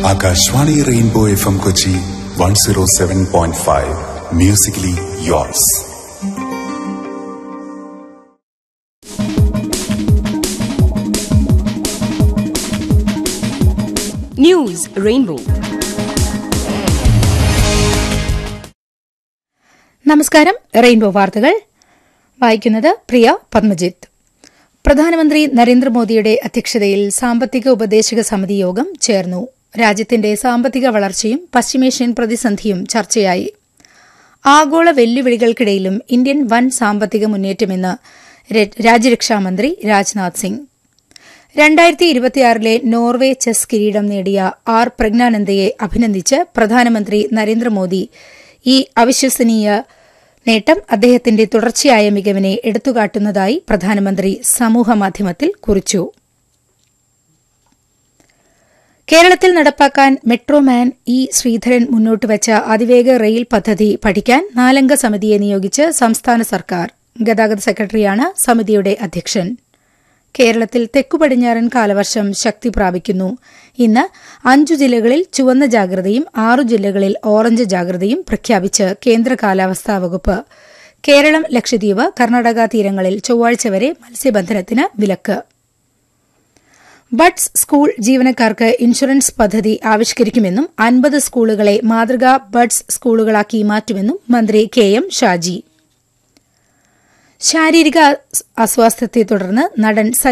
Akashvani rainbow F M Kochi one zero seven point five musically yours News Rainbow. നമസ്കാരം rainbow വാർത്തകൾ വായിക്കുന്നത് പ്രിയ പത്മജിത്ത് പ്രധാനമന്ത്രി നരേന്ദ്രമോദിയുടെ അധ്യക്ഷതയിൽ സാമ്പത്തിക ഉപദേശക സമിതി യോഗം ചേർന്നു രാജ്യത്തിന്റെ സാമ്പത്തിക വളർച്ചയും പശ്ചിമേഷ്യൻ പ്രതിസന്ധിയും ചർച്ചയായി ആഗോള വെല്ലുവിളികൾക്കിടയിലും ഇന്ത്യൻ വൻ സാമ്പത്തിക മുന്നേറ്റമെന്ന് ര- രാജ്യരക്ഷാമന്ത്രി രാജ്നാഥ് സിംഗ് രണ്ടായിരത്തി ഇരുപത്തിയാറിലെ നോർവേ ചെസ് കിരീടം നേടിയ ആർ പ്രജ്ഞാനന്ദയെ അഭിനന്ദിച്ച് പ്രധാനമന്ത്രി നരേന്ദ്രമോദി ഈ അവിശ്വസനീയ നേട്ടം അദ്ദേഹത്തിന്റെ തുടർച്ചയായ മികവിനെ എടുത്തുകാട്ടുന്നതായി പ്രധാനമന്ത്രി സമൂഹമാധ്യമത്തിൽ കുറിച്ചു കേരളത്തിൽ നടപ്പാക്കാൻ മെട്രോമാൻ ഇ ശ്രീധരൻ മുന്നോട്ടുവച്ച അതിവേഗ റെയിൽ പദ്ധതി പഠിക്കാൻ നാലംഗ സമിതിയെ നിയോഗിച്ച് സംസ്ഥാന സർക്കാർ ഗതാഗത സെക്രട്ടറിയാണ് സമിതിയുടെ അധ്യക്ഷൻ കേരളത്തിൽ തെക്കുപടിഞ്ഞാറൻ കാലവർഷം ശക്തി പ്രാപിക്കുന്നു ഇന്ന് അഞ്ചു ജില്ലകളിൽ ചുവന്ന ജാഗ്രതയും ആറു ജില്ലകളിൽ ഓറഞ്ച് ജാഗ്രതയും പ്രഖ്യാപിച്ച് കേന്ദ്ര കാലാവസ്ഥാ വകുപ്പ് കേരളം ലക്ഷദ്വീപ് കർണാടക തീരങ്ങളിൽ ചൊവ്വാഴ്ച വരെ മത്സ്യബന്ധനത്തിന് വിലക്ക് ബഡ്സ് സ്കൂൾ ജീവനക്കാർക്ക് ഇൻഷുറൻസ് പദ്ധതി ആവിഷ്കരിക്കുമെന്നും അൻപത് സ്കൂളുകളെ മാതൃകാ ബഡ്സ് സ്കൂളുകളാക്കി മാറ്റുമെന്നും മന്ത്രി കെ എം ഷാജി ശാരീരിക അസ്വാസ്ഥ്യത്തെ തുടർന്ന് നടൻ